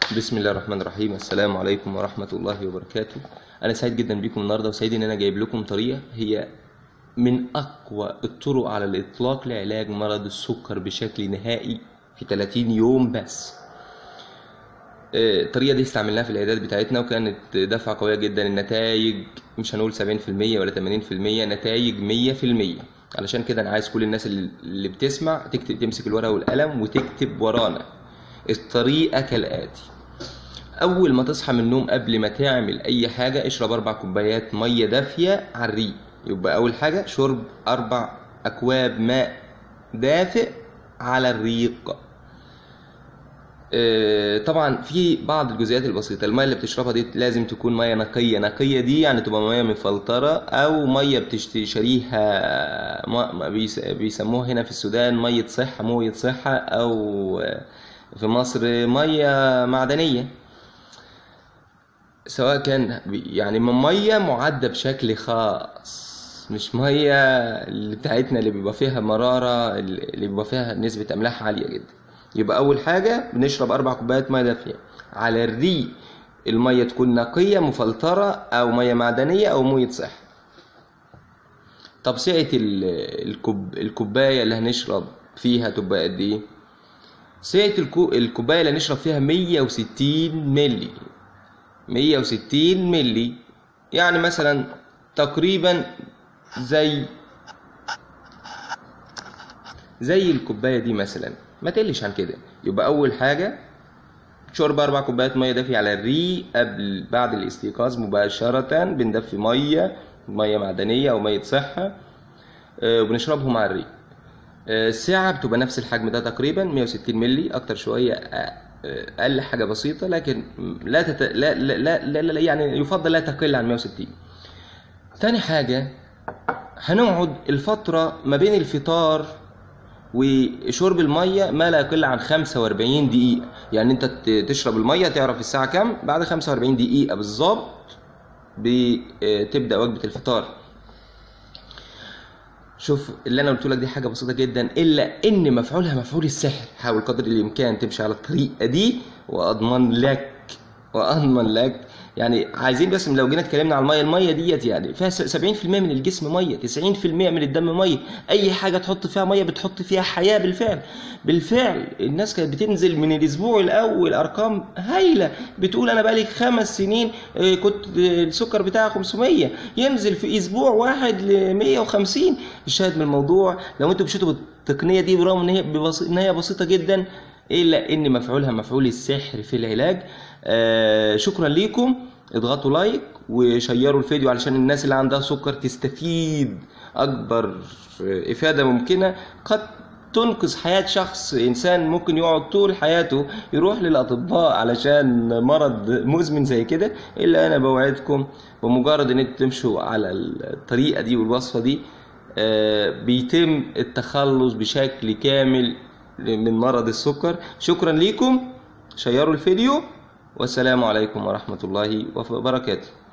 بسم الله الرحمن الرحيم السلام عليكم ورحمة الله وبركاته أنا سعيد جدا بيكم النهاردة وسعيد إن أنا جايب لكم طريقة هي من أقوى الطرق على الإطلاق لعلاج مرض السكر بشكل نهائي في 30 يوم بس آه، الطريقة دي استعملناها في العيادات بتاعتنا وكانت دفعة قوية جدا النتائج مش هنقول 70% ولا 80% نتائج 100% علشان كده أنا عايز كل الناس اللي اللي بتسمع تكتب تمسك الورقة والقلم وتكتب ورانا الطريقة كالآتي أول ما تصحى من النوم قبل ما تعمل أي حاجة اشرب أربع كوبايات مية دافية على الريق يبقى أول حاجة شرب أربع أكواب ماء دافئ على الريق آه، طبعا في بعض الجزئيات البسيطة المية اللي بتشربها دي لازم تكون مية نقية نقية دي يعني تبقى مية مفلترة أو مية بتشتريها ما- ما بيس- بيسموها هنا في السودان مية صحة موية صحة أو آه، في مصر مية معدنية سواء كان يعني من ميه معدة بشكل خاص مش ميه اللي بتاعتنا اللي بيبقى فيها مرارة اللي بيبقى فيها نسبة أملاح عالية جدا يبقى أول حاجة بنشرب أربع كوبايات مية دافية على الريق المية تكون نقية مفلترة أو مية معدنية أو مية صحة طب سعة ال- الكوب الكوباية اللي هنشرب فيها تبقى قد إيه؟ سعة الكو... الكوباية اللي هنشرب فيها 160 ملي 160 ملي يعني مثلا تقريبا زي زي الكوبايه دي مثلا ما تقلش عن كده يبقى اول حاجه شرب اربع كوبايات ميه دافيه على الريق قبل بعد الاستيقاظ مباشره بندفي ميه ميه معدنيه او ميه صحه آه، وبنشربهم على الريق آه، الساعة بتبقى نفس الحجم ده تقريبا 160 ملي أكتر شوية آه، آه، أقل حاجة بسيطة لكن لا, تت... لا, لا, لا, لا, لا يعني يفضل لا تقل عن 160 تاني حاجة هنقعد الفترة ما بين الفطار وشرب المية ما لا يقل عن 45 دقيقة يعني انت ت- تشرب المية تعرف الساعة كام بعد 45 دقيقة بالظبط بتبدأ وجبة الفطار شوف اللي انا قلت لك دي حاجه بسيطه جدا الا ان مفعولها مفعول السحر حاول قدر الامكان تمشي على الطريقه دي واضمن لك واضمن لك يعني عايزين بس لو جينا اتكلمنا على الميه الميه ديت يعني فيها س- 70% من الجسم ميه 90% من الدم ميه اي حاجه تحط فيها ميه بتحط فيها حياه بالفعل بالفعل الناس كانت بتنزل من الاسبوع الاول ارقام هايله بتقول انا بقالي خمس سنين آه، كنت آه، السكر بتاعي 500 ينزل في اسبوع واحد ل 150 الشاهد من الموضوع لو انتوا مشيتوا بالتقنيه دي برغم ان هي ببسي... ان هي بسيطه جدا الا ان مفعولها مفعول السحر في العلاج آه شكرا ليكم اضغطوا لايك وشيروا الفيديو علشان الناس اللي عندها سكر تستفيد اكبر افاده ممكنه قد تنقذ حياة شخص إنسان ممكن يقعد طول حياته يروح للأطباء علشان مرض مزمن زي كده إلا أنا بوعدكم بمجرد إن انتوا تمشوا على الطريقة دي والوصفة دي آه، بيتم التخلص بشكل كامل من مرض السكر شكرا ليكم شيروا الفيديو والسلام عليكم ورحمة الله وبركاته